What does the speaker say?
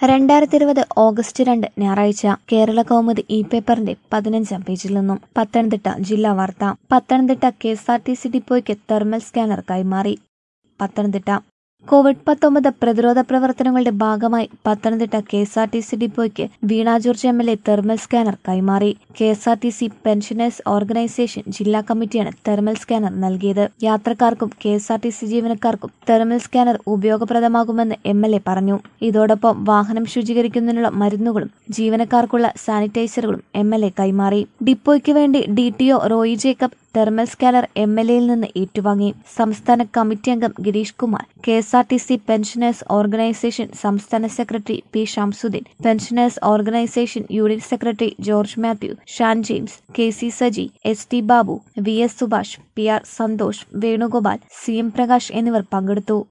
രണ്ടായിരത്തി ഇരുപത് ഓഗസ്റ്റ് രണ്ട് ഞായറാഴ്ച കേരള കൗമുദി ഇ പേപ്പറിന്റെ പതിനഞ്ചാം പേജിൽ നിന്നും പത്തനംതിട്ട ജില്ലാ വാർത്ത Pathanamthitta K S R T C ഡിപ്പോയ്ക്ക് തെർമൽ സ്കാനർ കൈമാറി പത്തനംതിട്ട കോവിഡ് പത്തൊമ്പത് പ്രതിരോധ പ്രവർത്തനങ്ങളുടെ ഭാഗമായി Pathanamthitta K S R T C ഡിപ്പോയ്ക്ക് Veena George M L A thermal scanner കൈമാറി K S R T C pensioners organisation ജില്ലാ കമ്മിറ്റിയാണ് തെർമൽ സ്കാനർ നൽകിയത് യാത്രക്കാർക്കും K S R T C ജീവനക്കാർക്കും തെർമൽ സ്കാനർ ഉപയോഗപ്രദമാകുമെന്ന് എം എൽ എ പറഞ്ഞു ഇതോടൊപ്പം വാഹനം ശുചീകരിക്കുന്നതിനുള്ള മരുന്നുകളും ജീവനക്കാർക്കുള്ള സാനിറ്റൈസറുകളും എം എൽ എ കൈമാറി ഡിപ്പോയ്ക്ക് വേണ്ടി D T O Roy Jacob thermal scanner M L എയിൽ നിന്ന് ഏറ്റുവാങ്ങി സംസ്ഥാന കമ്മിറ്റി അംഗം Girish Kumar K S R T C pensioners organisation സംസ്ഥാന secretary P Shamsuddin pensioners organisation unit secretary George Mathew Shan James K C Saji S T Babu V S Subhash P R Santhosh Venugopal C M Prakash എന്നിവർ പങ്കെടുത്തു